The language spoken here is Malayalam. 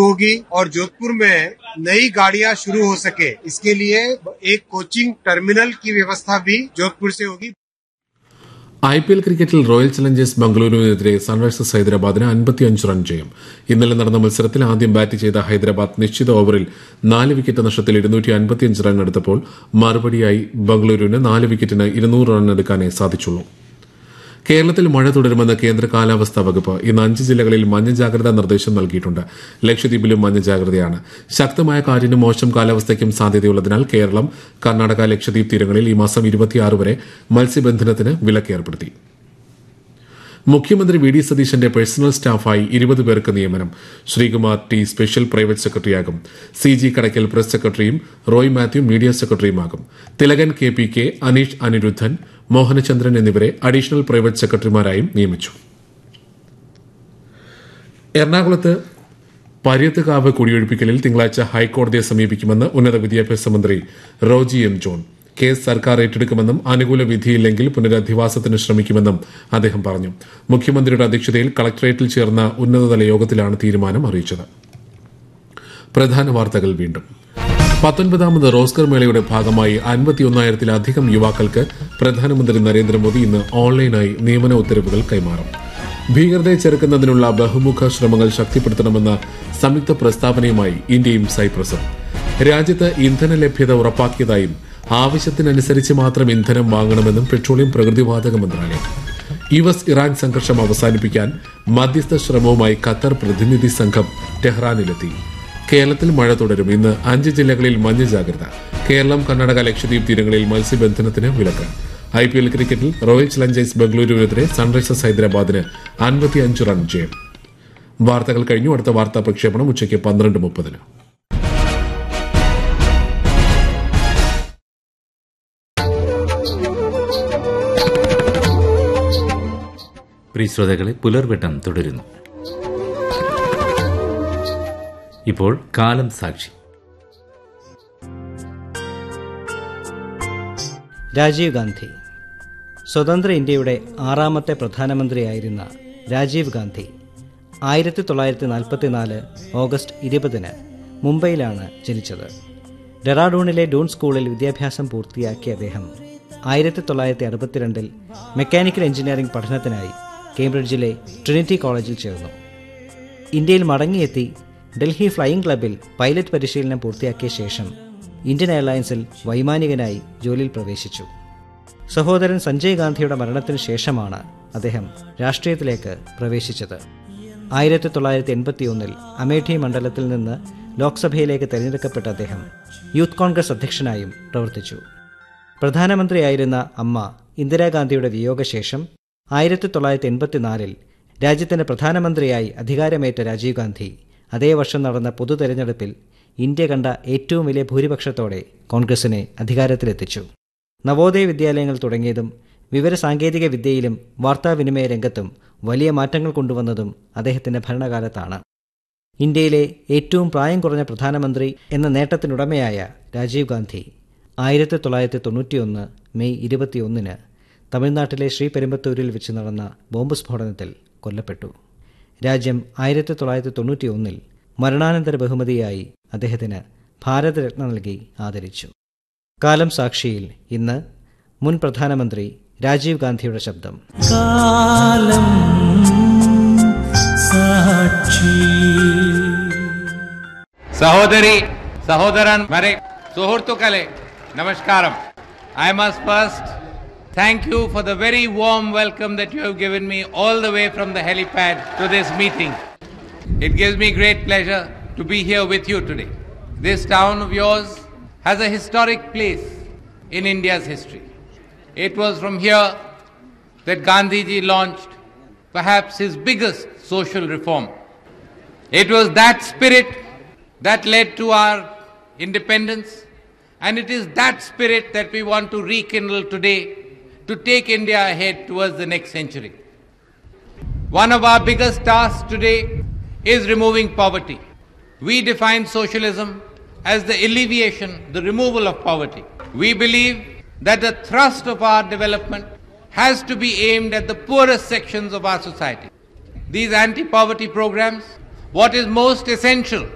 होगी और जोधपुर में नई गाड़ियां शुरू हो सके इसके लिए एक कोचिंग टर्मिनल की व्यवस्था भी जोधपुर से होगी ഐ പി എൽ ക്രിക്കറ്റിൽ റോയൽ ചലഞ്ചേഴ്സ് ബംഗളൂരുവിനെതിരെ സൺറൈസേഴ്സ് ഹൈദരാബാദിന് അൻപത്തിയഞ്ച് റൺ ജയം ഇന്നലെ നടന്ന മത്സരത്തിൽ ആദ്യം ബാറ്റ് ചെയ്ത ഹൈദരാബാദ് നിശ്ചിത ഓവറിൽ നാല് വിക്കറ്റ് നഷ്ടത്തിൽ ഇരുന്നൂറ്റി അൻപത്തിയഞ്ച് റൺ എടുത്തപ്പോൾ മറുപടിയായി ബംഗളൂരുവിന് നാല് വിക്കറ്റിന് ഇരുന്നൂറ് റൺ എടുക്കാനേ സാധിച്ചുള്ളൂ കേരളത്തിൽ മഴ തുടരുമെന്ന് കേന്ദ്ര കാലാവസ്ഥാ വകുപ്പ് ഇന്ന് അഞ്ച് ജില്ലകളിൽ മഞ്ഞ ജാഗ്രതാ നിർദ്ദേശം നൽകിയിട്ടുണ്ട് ലക്ഷദ്വീപിലും മഞ്ഞ ജാഗ്രതയാണ് ശക്തമായ കാറ്റിനും മോശം കാലാവസ്ഥയ്ക്കും സാധ്യതയുള്ളതിനാൽ കേരളം കർണാടക ലക്ഷദ്വീപ് തീരങ്ങളിൽ ഈ മാസം ഇരുപത്തിയാറ് വരെ മത്സ്യബന്ധനത്തിന് വിലക്ക് ഏർപ്പെടുത്തി മുഖ്യമന്ത്രി വി ഡി സതീശന്റെ പേഴ്സണൽ സ്റ്റാഫായി ഇരുപത് പേർക്ക് നിയമനം ശ്രീകുമാർ ടി സ്പെഷ്യൽ പ്രൈവറ്റ് സെക്രട്ടറിയാകും സി ജി കടയ്ക്കൽ പ്രസ് സെക്രട്ടറിയും റോയ് മാത്യു മീഡിയ സെക്രട്ടറിയുമാകും Thilakan K P K Aneesh Anirudhan Mohanachandran എന്നിവരെ അഡീഷണൽ പ്രൈവറ്റ് സെക്രട്ടറിമാരായും നിയമിച്ചു എറണാകുളത്ത് പര്യത്തുകാവ് കുടിയൊഴിപ്പിക്കലിൽ തിങ്കളാഴ്ച ഹൈക്കോടതിയെ സമീപിക്കുമെന്ന് ഉന്നത വിദ്യാഭ്യാസ മന്ത്രി റോജി എം ജോൺ കേസ് സർക്കാർ ഏറ്റെടുക്കുമെന്നും അനുകൂല വിധിയില്ലെങ്കിൽ പുനരധിവാസത്തിന് ശ്രമിക്കുമെന്നും അദ്ദേഹം പറഞ്ഞു മുഖ്യമന്ത്രിയുടെ അധ്യക്ഷതയിൽ കളക്ടറേറ്റിൽ ചേർന്ന ഉന്നതതല യോഗത്തിലാണ് തീരുമാനം അറിയിച്ചത് പ്രധാന വാർത്തകൾ വീണ്ടും പത്തൊൻപതാമത് റോസ്കർ മേളയുടെ ഭാഗമായി അൻപത്തിയൊന്നായിരത്തിലധികം യുവാക്കൾക്ക് പ്രധാനമന്ത്രി നരേന്ദ്രമോദി ഇന്ന് ഓൺലൈനായി നിയമന ഉത്തരവുകൾ കൈമാറും ഭീകരതയെ ചെറുക്കുന്നതിനുള്ള ബഹുമുഖ ശ്രമങ്ങൾ ശക്തിപ്പെടുത്തണമെന്ന സംയുക്ത പ്രസ്താവനയുമായി ഇന്ത്യയും സൈപ്രസും രാജ്യത്ത് ഇന്ധന ലഭ്യത ഉറപ്പാക്കിയതായും ആവശ്യത്തിനനുസരിച്ച് മാത്രം ഇന്ധനം വാങ്ങണമെന്നും പെട്രോളിയം പ്രകൃതിവാതക മന്ത്രാലയം യു എസ് ഇറാൻ സംഘർഷം അവസാനിപ്പിക്കാൻ മധ്യസ്ഥ ശ്രമവുമായി ഖത്തർ പ്രതിനിധി സംഘം ടെഹ്റാനിലെത്തി കേരളത്തിൽ മഴ തുടരും ഇന്ന് അഞ്ച് ജില്ലകളിൽ മഞ്ഞ ജാഗ്രത കേരളം കർണാടക ലക്ഷദ്വീപ് തീരങ്ങളിൽ മത്സ്യബന്ധനത്തിന് വിലക്ക് ഐ പി എൽ ക്രിക്കറ്റിൽ റോയൽ ചലഞ്ചേഴ്സ് ബംഗളൂരുവിനെതിരെ സൺറൈസേഴ്സ് ഹൈദരാബാദിന് അൻപത്തിയഞ്ച് റൺ ജയം വാർത്തകൾ കഴിഞ്ഞു അടുത്ത വാർത്താ പ്രക്ഷേപണം ഉച്ചയ്ക്ക് പന്ത്രണ്ട് മുപ്പതിന് പ്രിയ ശ്രോതാക്കളെ പുലർവെട്ടം തുടരുന്നു ഇപ്പോൾ കാലം സാക്ഷി രാജീവ് ഗാന്ധി സ്വതന്ത്ര ഇന്ത്യയുടെ ആറാമത്തെ പ്രധാനമന്ത്രിയായിരുന്ന രാജീവ് ഗാന്ധി ആയിരത്തി തൊള്ളായിരത്തി നാൽപ്പത്തിനാല് ഓഗസ്റ്റ് ഇരുപതിന് മുംബൈയിലാണ് ജനിച്ചത് ഡെറാഡൂണിലെ ഡൂൺ സ്കൂളിൽ വിദ്യാഭ്യാസം പൂർത്തിയാക്കിയ അദ്ദേഹം ആയിരത്തി തൊള്ളായിരത്തി അറുപത്തിരണ്ടിൽ മെക്കാനിക്കൽ എഞ്ചിനീയറിംഗ് പഠനത്തിനായി കേംബ്രിഡ്ജിലെ ട്രിനിറ്റി കോളേജിൽ ചേർന്നു ഇന്ത്യയിൽ മടങ്ങിയെത്തി ഡൽഹി ഫ്ലൈയിംഗ് ക്ലബിൽ പൈലറ്റ് പരിശീലനം പൂർത്തിയാക്കിയ ശേഷം ഇന്ത്യൻ എയർലൈൻസിൽ വൈമാനികനായി ജോലിയിൽ പ്രവേശിച്ചു സഹോദരൻ സഞ്ജയ് ഗാന്ധിയുടെ മരണത്തിന് ശേഷമാണ് അദ്ദേഹം രാഷ്ട്രീയത്തിലേക്ക് പ്രവേശിച്ചത് ആയിരത്തി തൊള്ളായിരത്തി എൺപത്തിയൊന്നിൽ അമേഠി മണ്ഡലത്തിൽ നിന്ന് ലോക്സഭയിലേക്ക് തെരഞ്ഞെടുക്കപ്പെട്ട അദ്ദേഹം യൂത്ത് കോൺഗ്രസ് അധ്യക്ഷനായും പ്രവർത്തിച്ചു പ്രധാനമന്ത്രിയായിരുന്ന അമ്മ ഇന്ദിരാഗാന്ധിയുടെ വിയോഗശേഷം ആയിരത്തി തൊള്ളായിരത്തി എൺപത്തിനാലിൽ രാജ്യത്തിന്റെ പ്രധാനമന്ത്രിയായി അധികാരമേറ്റ രാജീവ് ഗാന്ധി അതേ വർഷം നടന്ന പൊതു തെരഞ്ഞെടുപ്പിൽ ഇന്ത്യ കണ്ട ഏറ്റവും വലിയ ഭൂരിപക്ഷത്തോടെ കോൺഗ്രസിനെ അധികാരത്തിലെത്തിച്ചു നവോദയ വിദ്യാലയങ്ങൾ തുടങ്ങിയതും വിവരസാങ്കേതിക വിദ്യയിലും വാർത്താവിനിമയ രംഗത്തും വലിയ മാറ്റങ്ങൾ കൊണ്ടുവന്നതും അദ്ദേഹത്തിന്റെ ഭരണകാലത്താണ് ഇന്ത്യയിലെ ഏറ്റവും പ്രായം കുറഞ്ഞ പ്രധാനമന്ത്രി എന്ന നേട്ടത്തിനുടമയായ രാജീവ് ഗാന്ധി ആയിരത്തി തൊള്ളായിരത്തി തൊണ്ണൂറ്റിയൊന്ന് മെയ് ഇരുപത്തിയൊന്നിന് തമിഴ്നാട്ടിലെ ശ്രീപെരുമ്പത്തൂരിൽ വെച്ച് നടന്ന ബോംബ് സ്ഫോടനത്തിൽ കൊല്ലപ്പെട്ടു രാജ്യം ആയിരത്തി തൊള്ളായിരത്തി തൊണ്ണൂറ്റിയൊന്നിൽ മരണാനന്തര ബഹുമതിയായി അദ്ദേഹത്തിന് ഭാരതരത്ന നൽകി ആദരിച്ചു കാലം സാക്ഷിയിൽ ഇന്ന് മുൻ പ്രധാനമന്ത്രി രാജീവ് ഗാന്ധിയുടെ ശബ്ദം കാലം സാക്ഷി സഹോദരി സഹോദരന്മാരെ സുഹൃത്തുക്കളെ നമസ്കാരം I must first thank you for the very warm welcome that you have given me all the way from the helipad to this meeting. It gives me great pleasure to be here with you today. This town of yours has a historic place in India's history. It was from here that Gandhiji launched perhaps his biggest social reform. It was that spirit that led to our independence, and it is that spirit that we want to rekindle today to take India ahead towards the next century. One of our biggest tasks today is removing poverty. We define socialism as the alleviation, the removal of poverty. We believe that the thrust of our development has to be aimed at the poorest sections of our society. These anti poverty programs, what is most essential